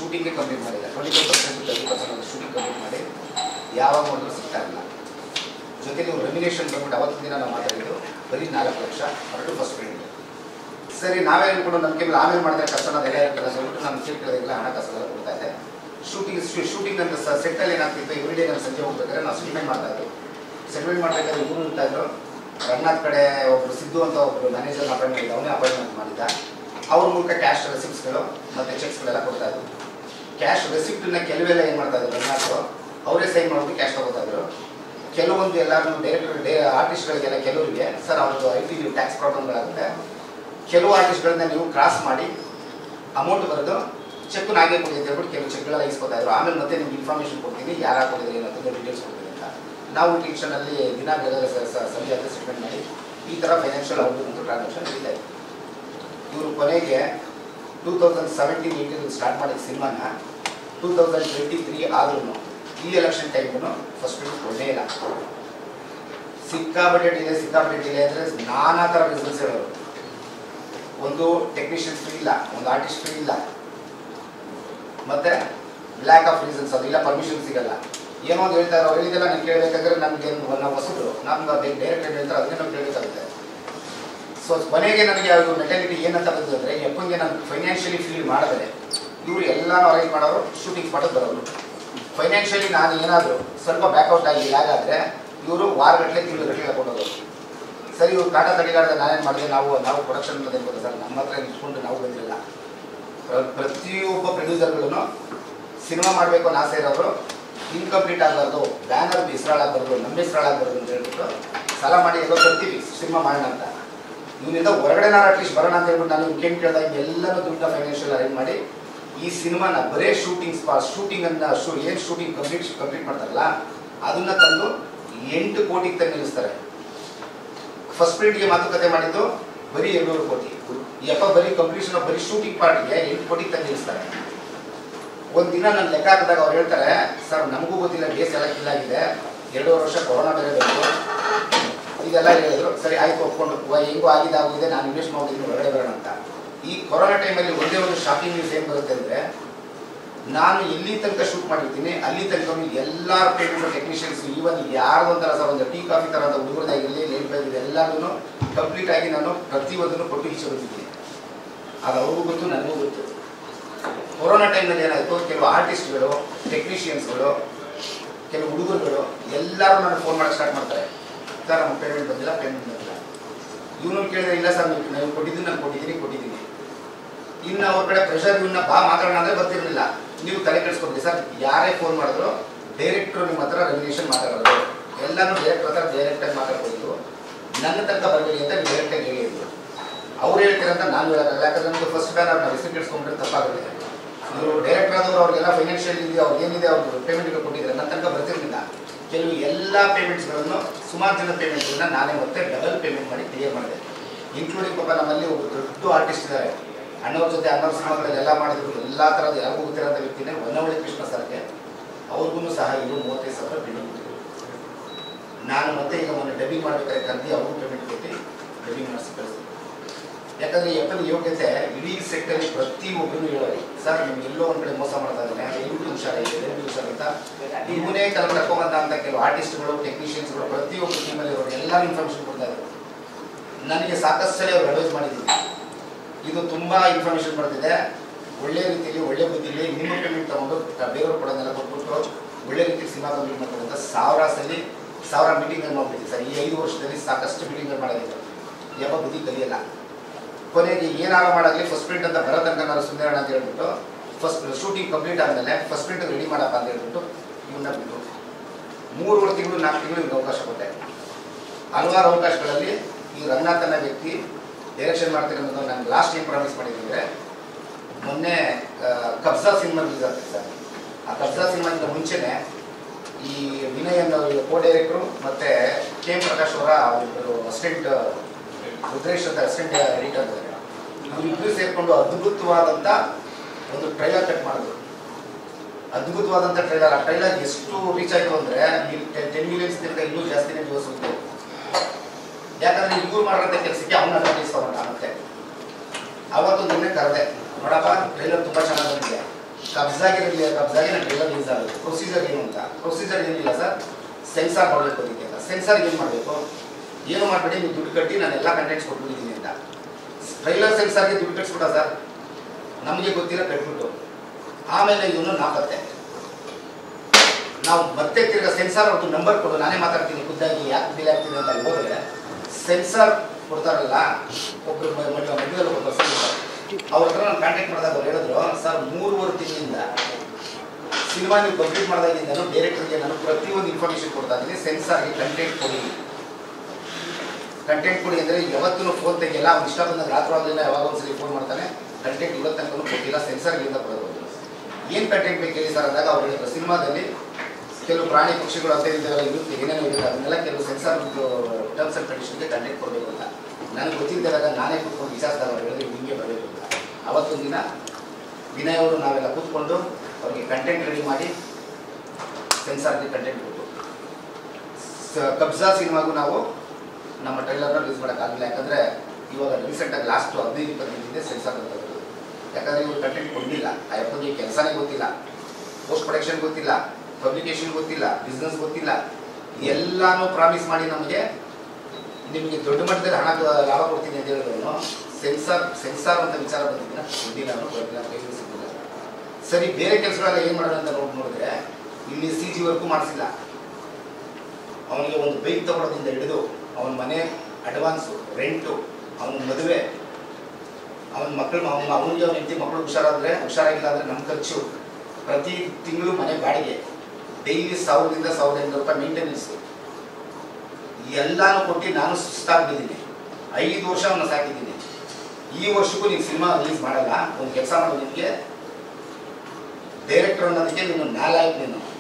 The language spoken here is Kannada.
ಶೂಟಿಂಗೇ ಕಂಪ್ಲೀಟ್ ಮಾಡಿಲ್ಲ twenty five percent thirty percent shooting complete ಮಾಡಿ ಯಾವಾಗ ನೋಡಿದ್ರು ಸಿಗ್ತಾ ಇಲ್ಲ ಜೊತೆಗೆ ರೆಮಿನೇಷನ್ ಬಂದ್ಬಿಟ್ಟು ಅವತ್ತಿನ ದಿನ ನಾವು ಮಾತಾಡಿದ್ದು ಬರೀ ನಾಲ್ಕು ಲಕ್ಷ ಹೊರಟು ಫಸ್ಟ್ ಪ್ರಿಂಟ್ ಸರಿ ನಾವೇ ಅನ್ಕೊಂಡು ನಮ್ಮ ಕೇಳಿ ಆಮೇಲೆ ಮಾಡಿದ್ರೆ ಕಷ್ಟ ಅದೆಲ್ಲ ಇರ್ತಲ್ಲ ಹೇಳ್ಬಿಟ್ಟು ನಮ್ಮ ಕೇಳ್ಕೊಳ್ಳೋದಿಲ್ಲ ಹಣ ಕಸಲ್ಲ ಕೊಡ್ತಾ ಇದೆ ಶೂಟಿಂಗ್ ಶೂಟಿಂಗ್ ಅಂತ ಸೆಟ್ಟಲ್ಲಿ ಏನಾಗ್ತಿತ್ತು ಎವ್ರಿ ಡೇ ನಾನು ಸಂಜೆ ಹೋಗ್ಬೇಕಾದ್ರೆ ನಾವು ಸೆಟ್ಲ್ಮೆಂಟ್ ಮಾಡ್ತಾ ಇದ್ವಿ ಸೆಟ್ಲ್ಮೆಂಟ್ ಮಾಡ್ಬೇಕಾದ್ರೆ ಇವರು ಇರ್ತಾ ಇದ್ರು ರಂಗನಾಥ್ ಕಡೆ ಒಬ್ರು ಸಿದ್ದು ಅಂತ ಒಬ್ರು ಮ್ಯಾನೇಜರ್ ಅಪಾಯಿಂಟ್ ಮಾಡಿದ್ದ ಅವನೇ ಅಪಾಯಿಂಟ್ಮೆಂಟ್ ಮಾಡಿದ್ದ ಅವ್ರ ಮೂಲಕ ಕ್ಯಾಶ್ ರೆಸಿಪ್ಟ್ಸ್ಗಳು ಮತ್ತು ಚೆಕ್ಸ್ಗಳೆಲ್ಲ ಕೊಡ್ತಾ ಇದ್ರು ಕ್ಯಾಶ್ ರೆಸಿಪ್ಟನ್ನ ಕೆಲವೆಲ್ಲ ಏನು ಮಾಡ್ತಾ ಇದ್ರು ರಂಗನಾಥ್ ಅವರೇ ಸೈನ್ ಮಾಡೋದು ಕ್ಯಾಶ್ ತಗೋತಾ ಇದ್ರು ಕೆಲವೊಂದು ಎಲ್ಲರೂ ಡೈರೆಕ್ಟರ್ ಡೇ ಆರ್ಟಿಸ್ಟ್ಗಳಿಗೆಲ್ಲ ಕೆಲವರಿಗೆ ಸರ್ ಅವ್ರದ್ದು ಐ ಟಿ ಟ್ಯಾಕ್ಸ್ ಪ್ರಾಬ್ಲಮ್ಗಳಾಗುತ್ತೆ ಕೆಲವು ಆರ್ಟಿಸ್ಟ್ಗಳನ್ನ ನೀವು ಕ್ರಾಸ್ ಮಾಡಿ ಅಮೌಂಟ್ ಬರೆದು ಚೆಕ್ ನಾಗೆ ಕೊಡಿ ಅಂತ ಹೇಳ್ಬಿಟ್ಟು ಕೆಲವು ಚೆಕ್ಗಳೆಲ್ಲ ಇಸ್ಕೊತಾ ಇದ್ರು ಆಮೇಲೆ ಮತ್ತೆ ನಿಮ್ಗೆ ಇನ್ಫಾರ್ಮೇಷನ್ ಕೊಡ್ತೀನಿ ಯಾರು ಹಾಕೊಂಡಿದ್ರೆ ಏನು ಅಂತ ಡೀಟೇಲ್ಸ್ ಕೊಡ್ತೀನಿ ಅಂತ ನಾವು ಟೆನ್ಷನಲ್ಲಿ ದಿನ ಬೆಳಗ್ಗೆ ಸ- ಸ- ಸಂಜೆ ಹತ್ತು ಸೆಟ್ಮೆಂಟ್ ಮಾಡಿ ಈ ಥರ ಫೈನಾನ್ಷಿಯಲ್ ಔಟ್ಪುಟ್ ಅಂತ ಟ್ರಾನ್ಸಾಕ್ಷನ್ ನಡೀತಾ ಇತ್ತು ಇವರು ಕೊನೆಗೆ two thousand seventeen eighteen start ಮಾಡಿದ ಸಿನಿಮಾನ ಟೂ ತೌಸಂಡ್ ಟ್ವೆಂಟಿ ತ್ರೀ ಆದ್ರೂ ಈ ಎಲೆಕ್ಷನ್ ಟೈಮು ಫಸ್ಟ್ ಒಳ್ಳೆ ಇಲ್ಲ ಸಿಕ್ಕಾಪಟ್ಟೆ ಡಿಲೇ ಸಿಕ್ಕಾಪಟ್ಟೆ ಡಿಲೇ ಅಂದರೆ ನಾನಾ ಥರ ಬಿಸ್ನೆಸ್ ಹೇಳೋರು ಒಂದು ಟೆಕ್ನಿಷಿಯನ್ ಫ್ರೀ ಇಲ್ಲ ಒಂದು ಆರ್ಟಿಸ್ಟ್ ಫ್ರೀ ಇಲ್ಲ ಮತ್ತೆ ಲ್ಯಾಕ್ ಆಫ್ ರೀಸನ್ಸ್ ಅದು ಇಲ್ಲ ಪರ್ಮಿಷನ್ ಸಿಗಲ್ಲ ಏನೋ ಒಂದು ಹೇಳ್ತಾರೆ ಅವ್ರು ಹೇಳಿದೆಲ್ಲ ನಾನು ಕೇಳಬೇಕಾದ್ರೆ ನಮಗೆ ನಾವು ಹೊಸಬ್ರು ನಮ್ಗೆ ಅದೇ ಡೈರೆಕ್ಟ್ ಹೇಳ್ತಾರೆ ಅದನ್ನೇ ನಾವು ಕೇಳಬೇಕಾಗುತ್ತೆ ಸೊ ಕೊನೆಗೆ ನನಗೆ ಅದು ಮೆಟಾಲಿಟಿ ಏನಂತ ಬಂತು ಅಂದರೆ ಎಪ್ಪಂಗೆ ನಾನು ಫೈನಾನ್ಷಿಯಲಿ ಫೀಲ್ ಮಾಡಿದ್ರೆ ಇವರು ಎಲ್ಲಾನು ಅರೇಂಜ್ ಮಾಡೋರು ಶೂಟಿಂಗ್ ಸ್ಪಾಟಿಗೆ ಬರೋರು ಫೈನಾನ್ಷಿಯಲಿ ನಾನು ಏನಾದರೂ ಸ್ವಲ್ಪ ಬ್ಯಾಕ್ಔಟ್ ಆಗಿ ಯಾಗಾದರೆ ಇವರು ವಾರಗಟ್ಟಲೆ ತಿಂಗಳಗಟ್ಟಲೆ ಹಾಕೊಂಡೋರು ಸರಿ ಇವ್ರು ಕಾಟ ತಡಿಗಾಡ್ದೆ ನಾನೇನು ಮಾಡಿದೆ ನಾವು ನಾವು ಪ್ರೊಡಕ್ಷನ್ ಅನ್ನೋದೇನು ಗೊತ್ತಾ ಸರ್ ನಮ್ಮ ಹತ್ರ ನಿಂತ್ಕೊಂಡು ನಾವು ಬಂದಿರಲಿಲ್ಲ ಪ್ರ- ಪ್ರತಿಯೊಬ್ಬ ಪ್ರೊಡ್ಯೂಸರ್ಗಳನ್ನು ಸಿನಿಮಾ ಮಾಡಬೇಕು ಅನ್ನೋ ಆಸೆ ಇರೋರು ಇನ್ಕಂಪ್ಲೀಟ್ ಆಗಬಾರ್ದು ಬ್ಯಾನರ್ ಹೆಸರಾಳಾಗಬಾರ್ದು ನಮ್ಮ ಹೆಸರಾಳಾಗಬಾರ್ದು ಅಂತ ಹೇಳ್ಬಿಟ್ಟು ಸಾಲ ಮಾಡಿ ಎಲ್ಲೋ ತರ್ತೀವಿ ಸಿನಿಮಾ ಮಾಡೋಣ ಅಂತ ಇವನಿಂದ ಹೊರಗಡೆ ನಾನು ಅಟ್ಲೀಸ್ಟ್ ಬರೋಣ ಅಂತ ಹೇಳ್ಬಿಟ್ಟು ನಾನು ಕೇಳಿ ಕೇಳಿದಾಗ ಎಲ್ಲನೂ ದುಡ್ಡ ಫೈನಾನ್ಷಿಯಲ್ ಅರೇಂಜ್ ಮಾಡಿ ಈ ಸಿನಿಮಾನ ಬರೇ ಶೂಟಿಂಗ್ ಸ್ಪಾ ಶೂಟಿಂಗ್ ಅನ್ನ ಶೂ ಏನು ಶೂಟಿಂಗ್ ಕಂಪ್ಲೀಟ್ ಕಂಪ್ಲೀಟ್ ಮಾಡ್ತಾರಲ್ಲ ಅದನ್ನ ತಂದು ಎಂಟು ಕೋಟಿಗೆ ತಂದು ನಿಲ್ಲಿಸ್ತಾರೆ ಫಸ್ಟ್ ಪ್ರಿಂಟ್ಗೆ ಮಾತುಕತೆ ಮಾಡಿದ್ದು ಬರೀ ಎರಡೂವರೆ ಕೋಟಿ ಯಪ್ಪ ಬರೀ ಕಂಪ್ಲೀಷನ್ ಆಫ್ ಬರೀ ಶೂಟಿಂಗ್ ಪಾರ್ಟಿಗೆ ಎಂಟು ಕೋಟಿಗೆ ತಂದು ನಿಲ್ಲಿಸ್ತಾರೆ ಒಂದು ದಿನ ನಾನು ಲೆಕ್ಕ ಹಾಕಿದಾಗ ಅವ್ರು ಹೇಳ್ತಾರೆ ಸರ್ ನಮಗೂ ಗೊತ್ತಿಲ್ಲ ಬೇಸ್ ಎಲ್ಲ ಕಿಲ್ ಆಗಿದೆ ಎರಡೂವರೆ ವರ್ಷ ಕೊರೋನಾ ಬೇರೆ ಬಂತು ಇದೆಲ್ಲ ಹೇಳಿದ್ರು ಸರಿ ಆಯ್ತು ಒಪ್ಕೊಂಡು ವ- ಹೆಂಗೂ ಆಗಿದೆ ಆಗಿದೆ ನಾನು ಇನ್ವೆಸ್ಟ್ ಮಾಡಿದ್ದೀನಿ ಹೊರಗಡೆ ಬರೋಣ ಅಂತ ಈ ಕೊರೋನಾ ಟೈಮಲ್ಲಿ ಒಂದೇ ಒಂದು ಶಾಕಿಂಗ್ ನ್ಯೂಸ್ ಏನು ಬರುತ್ತೆ ಅಂದರೆ ನಾನು ಎಲ್ಲಿ ತನಕ ಶೂಟ್ ಮಾಡಿರ್ತೀನಿ ಅಲ್ಲಿ ತನಕ ಎಲ್ಲ ಪೇಮೆಂಟ್ ಟೆಕ್ನಿಷಿಯನ್ಸ್ ಈವನ್ ಯಾರು ಒಂಥರ ಸರ್ ಒಂದು ಟೀ ಕಾಫಿ ಥರ ಅಂತ ಹುಡುಗರದಾಗಿರಲಿ ಲೇಟ್ ಬೈದಿದೆ ಎಲ್ಲದೂ ಕಂಪ್ಲೀಟ್ ಆಗಿ ನಾನು ಪ್ರತಿಯೊಂದನ್ನು ಕೊಟ್ಟು ಈಚೆ ಬಂದಿದ್ದೀನಿ ಅದು ಅವ್ರಿಗೂ ಗೊತ್ತು ನನಗೂ ಗೊತ್ತು ಕೊರೋನಾ ಟೈಮ್ನಲ್ಲಿ ಏನಾಯಿತು ಕೆಲವು ಆರ್ಟಿಸ್ಟ್ಗಳು ಟೆಕ್ನಿಷಿಯನ್ಸ್ಗಳು ಕೆಲವು ಹುಡುಗರುಗಳು ಎಲ್ಲರೂ ನನಗೆ ಫೋನ್ ಮಾಡಕ್ಕೆ ಸ್ಟಾರ್ಟ್ ಮಾಡ್ತಾರೆ ಸರ್ ನಮ್ಗೆ ಪೇಮೆಂಟ್ ಬಂದಿಲ್ಲ ಪೇಮೆಂಟ್ ಬಂದಿಲ್ಲ ಇವನು ಕೇಳಿದ್ರೆ ಇಲ್ಲ ಸರ್ ನೀವು ನೀವು ಕೊಟ್ಟಿದ್ದೀನಿ ನಾನು ಕೊಟ್ಟಿದ್ದೀನಿ ಕೊಟ್ಟಿದ್ದೀನಿ ಇನ್ನು ಅವ್ರ ಕಡೆ ಪ್ರೆಷರ್ ಇವನ್ನ ಬಾ ಮಾತಾಡೋಣ ಅಂದರೆ ಬರ್ತಿರ್ಲಿಲ್ಲ ನೀವು ತಲೆ ಕೆಡಿಸ್ಕೊಬಿಡಿ ಸರ್ ಯಾರೇ ಫೋನ್ ಮಾಡಿದ್ರು ಡೈರೆಕ್ಟ್ರು ನಿಮ್ಮ ಹತ್ರ ರೆಗ್ಯುಲೇಷನ್ ಮಾತಾಡೋದು ಎಲ್ಲನೂ ಡೈರೆಕ್ಟ್ರ್ ಹತ್ರ ಡೈರೆಕ್ಟಾಗಿ ಮಾತಾಡ್ಬೋದು ನನ್ನ ತನಕ ಬರಬೇಡಿ ಅಂತ ಡೈರೆಕ್ಟಾಗಿ ಹೇಳಿದ್ರು ಅವ್ರು ಹೇಳ್ತೀರಂತ ನಾನು ಹೇಳೋಕ್ಕಲ್ಲ ಯಾಕಂದ್ರೆ ನಮ್ದು ಫಸ್ಟ್ ಬ್ಯಾನರ್ ನಾವು ಹೆಸರು ಕೆಡಿಸ್ಕೊಂಡ್ರೆ ತಪ್ಪಾಗುತ್ತೆ ಇವರು ಡೈರೆಕ್ಟರ್ ಆದವರು ಅವ್ರಿಗೆಲ್ಲ ಫೈನಾನ್ಷಿಯಲ್ ಇದೆ ಅವ್ರಿಗೆ ಏನಿದೆ ಅವ್ರು ಪೇಮೆಂಟ್ ಕೊಟ್ಟಿದ್ದಾರೆ ನನ್ನ ತನಕ ಬರ್ತಿರ್ಲಿಲ್ಲ ಕೆಲವು ಎಲ್ಲ ಪೇಮೆಂಟ್ಸ್ಗಳನ್ನು ಸುಮಾರು ಜನ ಪೇಮೆಂಟ್ಗಳನ್ನ ನಾನೇ ಮತ್ತೆ ಡಬಲ್ ಪೇಮೆಂಟ್ ಮಾಡಿ ಕ್ಲಿಯರ್ ಮಾಡಿದೆ ಇನ್ಕ್ಲೂಡಿಂಗ್ ಪಾಪ ನಮ್ಮಲ್ಲಿ ಒಬ್ಬ ದೊಡ್ಡ ಆರ್ಟಿಸ್ಟ್ ಇದ್ದಾರೆ ಅಣ್ಣವ್ರ ಜೊತೆ ಅಣ್ಣವ್ರ ಸಿನಿಮಾಗಳಲ್ಲಿ ಎಲ್ಲ ಮಾಡಿದ್ರು ಎಲ್ಲ ಥರದ ಯಾರಿಗೂ ಗೊತ್ತಿರೋಂಥ ವ್ಯಕ್ತಿನೇ ಹೊನ್ನವಳ್ಳಿ ಕೃಷ್ಣ ಸರ್ಗೆ ಅವ್ರಿಗೂ ಸಹ ಇದು ಮೂವತ್ತೈದು ಸಾವಿರ ಪೇಮೆಂಟ್ ಕೊಟ್ಟಿದ್ರು ನಾನು ಮತ್ತೆ ಈಗ ಮೊನ್ನೆ ಡಬ್ಬಿಂಗ್ ಮಾಡ್ಬೇಕಾದ್ರೆ ಕರೆದಿ ಅವ್ರಿಗೂ ಪೇಮೆಂಟ್ ಕೊಟ್ಟು ಡಬ್ಬಿಂಗ್ ಮಾಡಿಸಿ ಕಳಿಸಿದ್ರು ಯಾಕಂದ್ರೆ ಎಪ್ಪನ ಯೋಗ್ಯತೆ ಇಡೀ ಸೆಕ್ಟರ್ ಪ್ರತಿಯೊಬ್ಬರು ಹೇಳೋರಿ ಸರ್ ನಿಮ್ಗೆ ಎಲ್ಲೋ ಒಂದ್ ಕಡೆ ಮೋಸ ಮಾಡ್ತಾ ಇದ್ದಾನೆ ದಯವಿಟ್ಟು ಹುಷಾರಾಗಿ ದಯವಿಟ್ಟು ಹುಷಾರು ಅಂತ ಇವನೇ ಕಲ್ ಕರ್ಕೊಂಬಂದ ಅಂತ ಕೆಲವು ಆರ್ಟಿಸ್ಟ್ಗಳು ಟೆಕ್ನಿಷಿಯನ್ಸ್ಗಳು ಪ್ರತಿಯೊಬ್ಬರು ಟೀಮಲ್ಲಿ ಇರೋರು ಎಲ್ಲರೂ ಇನ್ಫಾರ್ಮೇಷನ್ ಕೊಡ್ತಾ ಇದ್ದಾರೆ ನನಗೆ ಸಾಕಷ್ಟು ಸಲ ಅವ್ರು ಅಡ್ವೈಸ್ ಮಾಡಿದ್ದೀನಿ ಇದು ತುಂಬ ಇನ್ಫಾರ್ಮೇಷನ್ ಬರ್ತಿದೆ ಒಳ್ಳೆ ರೀತಿಯಲ್ಲಿ ಒಳ್ಳೆ ಬುದ್ಧಿಲಿ ನಿಮ್ಮ ಪೇಮೆಂಟ್ ತಗೊಂಡು ತ- ಬೇರೆಯವ್ರು ಕೊಡೋದೆಲ್ಲ ಕೊಟ್ಬಿಟ್ಟು ಒಳ್ಳೆ ರೀತಿಯಲ್ಲಿ ಸಿನಿಮಾ ಕಂಪ್ಲೀಟ್ ಮಾಡ್ತಾರೆ ಅಂತ ಸಾವಿರ ಸಲ ಸಾವಿರ ಮೀಟಿಂಗ್ಗಳು ಮಾಡ್ಬಿಟ್ಟಿದೆ ಸರ್ ಈ ಐದು ವರ್ಷದಲ್ಲಿ ಸಾಕಷ್ಟು ಮೀಟಿಂಗ್ಗಳು ಮಾಡೋದಿಲ್ಲ ಯಾವ ಬುದ್ಧಿ ಕಲಿಯಲ್ಲ ಕೊನೆಗೆ ಏನಾರ ಮಾಡಾಗಲಿ ಫಸ್ಟ್ ಪ್ರಿಂಟ್ ಅಂತ ಬರೋ ತನಕ ನಾನು ಸುಮ್ಮನೆ ಅಂತ ಹೇಳ್ಬಿಟ್ಟು ಫಸ್ಟ್ ಶೂಟಿಂಗ್ ಕಂಪ್ಲೀಟ್ ಆದಮೇಲೆ ಫಸ್ಟ್ ಪ್ರಿಂಟ್ ರೆಡಿ ಮಾಡಪ್ಪ ಅಂತ ಹೇಳ್ಬಿಟ್ಟು ಇವನ್ನ ಬಿಟ್ಟು ಮೂರುವರೆ ತಿಂಗಳು ನಾಲ್ಕು ತಿಂಗಳು ಇವ್ರಿಗೆ ಅವಕಾಶ ಕೊಟ್ಟೆ ಹಲವಾರು ಅವಕಾಶಗಳಲ್ಲಿ ಈ ರಂಗನಾಥ್ ಅನ್ನೋ ವ್ಯಕ್ತಿ ಡೈರೆಕ್ಷನ್ ಮಾಡ್ತೀನಿ ಅನ್ನೋದು ನಾನು ಲಾಸ್ಟ್ ಏನು ಪ್ರಾಮಿಸ್ ಮಾಡಿದ್ದರೆ ಮೊನ್ನೆ ಆ, ಕಬ್ಜಾ ಸಿನಿಮಾ ರಿಲೀಸ್ ಆಗ್ತದೆ ಸರ್ ಆ ಕಬ್ಜಾ ಸಿನಿಮಾಗಿಂತ ಮುಂಚೆನೆ ಈ ವಿನಯ್ ಅನ್ನೋ ಕೋ ಡೈರೆಕ್ಟ್ರು ಮತ್ತು ಕೆ ಎಂ ಪ್ರಕಾಶ್ ಅವರ ಒಬ್ಬರು ಅಸಿಸ್ಟೆಂಟ್ ರುದ್ರೇಶ್ ಅಂತ ಅಸಿಸ್ಟೆಂಟ್ ಎಡಿಟರ್ ಇದ್ದಾರೆ ಇವರಿಬ್ಬರು ಸೇರಿಕೊಂಡು ಅದ್ಭುತವಾದಂಥ ಒಂದು ಟ್ರೈಲರ್ ಕಟ್ ಮಾಡಿದ್ರು ಅದ್ಭುತವಾದಂಥ ಟ್ರೈಲರ್ ಆ ಟ್ರೈಲರ್ ಎಷ್ಟು ರೀಚ್ ಆಯಿತು ಅಂದರೆ ಟೆನ್ ಮಿಲಿಯನ್ಸ್ ತಿರ್ಗ ಇನ್ನೂ ಜಾಸ್ತಿನೇ ವ್ಯೂಸ್ ಹೋಗಿದೆ ಯಾಕಂದ್ರೆ ಇವ್ರು ಮಾಡಿರೋಂಥ ಕೆಲಸಕ್ಕೆ ಅವನ್ನ ಅಡ್ವರ್ಟೈಸ್ ತಗೊಂಡ ಮತ್ತೆ ಅವತ್ತು ನಿನ್ನೆ ಕರೆದೆ ನೋಡಪ್ಪ ಟ್ರೈಲರ್ ತುಂಬ ಚೆನ್ನಾಗಿ ಬಂದಿದೆ ಕಬ್ಜಾಗಿರಲಿ ಕಬ್ಜಾಗಿ ನಾನು ಟ್ರೈಲರ್ ರಿಲೀಸ್ ಆಗಬೇಕು ಪ್ರೊಸೀಜರ್ ಏನು ಅಂತ ಪ್ರೊಸೀಜರ್ ಏನಿಲ್ಲ ಸರ್ ಸೆನ್ಸಾರ್ ಮಾಡಬೇಕು ಅದಕ್ಕೆ ಅಂತ ಸೆನ್ಸಾರ್ ಏನು ಮಾಡಬೇಕು ಏನು ಮಾಡಬೇಡಿ ನೀವು ದುಡ್ಡು ಕಟ್ಟಿ ನಾನು ಎಲ್ಲ ಕಂಟೆಂಟ್ಸ್ ಕೊಟ್ಬಿಟ್ಟಿದ್ದೀನಿ ಅಂತ ಟ್ರೈಲರ್ ಸೆನ್ಸಾರ್ಗೆ ದುಡ್ಡು ಕಟ್ಸ್ಬಿಟ್ಟ ಸರ್ ನಮಗೆ ಗೊತ್ತಿಲ್ಲ ಕಟ್ಬಿಟ್ಟು ಆಮೇಲೆ ಇವನು ನಾಪತ್ತೆ ನಾವು ಮತ್ತೆ ತಿರ್ಗಾ ಸೆನ್ಸಾರ್ ಅವ್ರದ್ದು ನಂಬರ್ ಕೊಡು ನಾನೇ ಮಾತಾಡ್ತೀನಿ ಖುದ್ದಾಗಿ ಯಾಕೆ ಡಿಲೇ ಆಗ್ತಿದೆ ಅಂತ ಅಲ್ಲಿ ಹೋದ್ರೆ ಸೆನ್ಸಾರ್ ಕೊಡ್ತಾರಲ್ಲ ಒಬ್ರು ಮ- ಮದುವೆ ಮದುವೆಯಲ್ಲಿ ಒಬ್ಬ ಪರ್ಸನ್ ಇರ್ತಾರೆ ಅವ್ರ ಹತ್ರ ನಾನು ಕಾಂಟ್ಯಾಕ್ಟ್ ಮಾಡಿದಾಗ ಅವ್ರು ಹೇಳಿದ್ರು ಸರ್ ಮೂರುವರೆ ತಿಂಗಳಿಂದ ಸಿನಿಮಾ ನೀವು ಕಂಪ್ಲೀಟ್ ಮಾಡಿದಾಗಿಂದ ಡೈರೆಕ್ಟರ್ಗೆ ನಾನು ಪ್ರತಿಯೊಂದು ಇನ್ಫಾರ್ಮೇಶನ್ ಕೊಡ್ತಾ ಇದ್ದೀನಿ ಸೆನ್ಸಾರ್ಗೆ ಕಂಟೆಂಟ್ ಕೊಡಿ ಕಂಟೆಂಟ್ ಕೊಡಿ ಅಂದರೆ ಯಾವತ್ತೂ ಫೋನ್ ತೆಗಿಯಲ್ಲ ಅವ್ನು ಇಷ್ಟ ಬಂದಾಗ ರಾತ್ರಿ ಆಗಲಿಲ್ಲ ಯಾವಾಗ ಒಂದ್ಸಲಿ ಫೋನ್ ಮಾಡ್ತಾನೆ ಕಂಟೆಂಟ್ ಇವತ್ತು ತನಕ ಕೊಟ್ಟಿಲ್ಲ ಸೆನ್ಸಾರ್ಗಳಿಂದ ಕೊಡೋದು ಏನು ಕಂಟೆಂಟ್ ಬೇಕು ಹೇಳಿ ಸರ್ ಅಂದಾಗ ಅವ್ರು ಹೇಳಿದ್ರು ಸಿನಿಮಾದಲ್ಲಿ ಕೆಲವು ಪ್ರಾಣಿ ಪಕ್ಷಿಗಳು ಅಂತ ಇದ್ದಾವೆ ಇರುತ್ತೆ ಏನೇನೋ ಇರುತ್ತೆ ಅದನ್ನೆಲ್ಲ ಕೆಲವು ಸೆನ್ಸಾರ್ ಟರ್ಮ್ಸ್ ಆ್ಯಂಡ್ ಕಂಡೀಷನ್ಗೆ ಕಂಟೆಂಟ್ ಕೊಡಬೇಕು ಅಂತ ನನಗೆ ಗೊತ್ತಿದ್ದಾಗ ನಾನೇ ಕೂತ್ಕೊಂಡು ವಿಚಾರಿಸಿದಾಗ ಅವ್ರು ಹೇಳಿದ್ರು ಹಿಂಗೆ ಬರಬೇಕು ಅಂತ ಅವತ್ತೊಂದು ದಿನ ವಿನಯ್ ಅವರು ನಾವೆಲ್ಲ ಕೂತ್ಕೊಂಡು ಅವ್ರಿಗೆ ಕಂಟೆಂಟ್ ರೆಡಿ ಮಾಡಿ ಸೆನ್ಸಾರ್ಗೆ ಕಂಟೆಂಟ್ ಕೊಟ್ಟು ಸ- ಕಬ್ಜಾ ಸಿನಿಮಾಗೂ ನಾವು ನಮ್ಮ ಟ್ರೈಲರ್ನ ರಿಲೀಸ್ ಮಾಡೋಕ್ಕಾಗಲಿಲ್ಲ ಯಾಕಂದರೆ ಇವಾಗ ರೀಸೆಂಟಾಗಿ ಲಾಸ್ಟ್ ಹದಿನೈದು ಇಪ್ಪತ್ತು ದಿನದಿಂದ ಸೆನ್ಸಾರ್ ಬಂದದ್ದು ಯಾಕಂದರೆ ಇವರು ಕಂಟೆಂಟ್ ಕೊಡಲಿಲ್ಲ ಆ ಯಪ್ಪನಿಗೆ ಕೆಲಸನೇ ಗೊತ್ತಿಲ್ಲ ಪೋಸ್ಟ್ ಪ್ರೊಡಕ್ಷನ್ ಗೊತ್ತಿಲ್ಲ ಪಬ್ಲಿಕೇಶನ್ ಗೊತ್ತಿಲ್ಲ ಬಿಸ್ನೆಸ್ ಗೊತ್ತಿಲ್ಲ ಎಲ್ಲಾನು ಪ್ರಾಮಿಸ್ ಮಾಡಿ ನಮಗೆ ನಿಮಗೆ ದೊಡ್ಡ ಮಟ್ಟದಲ್ಲಿ ಹಣ ಕ- ಲಾಭ ಕೊಡ್ತೀನಿ ಅಂತ ಹೇಳಿದ್ರು ಸೆನ್ಸಾರ್ ಸೆನ್ಸಾರ್ ಅಂತ ವಿಚಾರ ಬಂದಿದ್ದ ಕೊಟ್ಟಿಲ್ಲ ಅವನು ಕೊಟ್ಟಿಲ್ಲ ಕೈಗೆ ಸಿಕ್ಕಿಲ್ಲ ಸರಿ ಬೇರೆ ಕೆಲಸಗಳೆಲ್ಲ ಏನು ಮಾಡೋಣ ಅಂತ ನೋಡಿ ನೋಡಿದ್ರೆ ಇಲ್ಲಿ ಸಿ ಜಿ ವರ್ಕು ಮಾಡಿಸಿಲ್ಲ ಅವನಿಗೆ ಒಂದು ಬೈಕ್ ತಗೊಳ್ಳೋದ್ರಿಂದ ಹಿಡಿದು ಅವನ ಮನೆ ಅಡ್ವಾನ್ಸು ರೆಂಟು ಅವನ ಮದುವೆ ಅವನ ಮಕ್ಕಳು ಅವನ ಅವನಿಗೆ ಅವನ ಹೆಂಡತಿ ಮಕ್ಕಳು ಹುಷಾರಾದರೆ ಹುಷಾರಾಗಿಲ್ಲ ಅಂದರೆ ನಮ್ಮ ಖರ್ಚು ಪ್ರತಿ ತಿಂಗಳು ಮನೆ ಬಾಡಿಗೆ ಡೈಲಿ ಸಾವಿರದಿಂದ ಸಾವಿರದ ಎಂಟು ರೂಪಾಯಿ ಮೇಂಟೆನೆನ್ಸು ಎಲ್ಲಾನು ಕೊಟ್ಟು ನಾನು ಸುಸ್ತಾಗ್ಬಿದ್ದೀನಿ ಐದು ವರ್ಷ ಅವನ್ನ ಸಾಕಿದ್ದೀನಿ ಈ ವರ್ಷಕ್ಕೂ ನೀನು ಸಿನಿಮಾ ರಿಲೀಸ್ ಮಾಡಲ್ಲ ಒಂದು ಕೆಲಸ ಮಾಡೋ ನಿನಗೆ ಡೈರೆಕ್ಟರ್ ಅನ್ನೋದಕ್ಕೆ ನೀನು ನಾಲಾಯಕ್ ನೀನು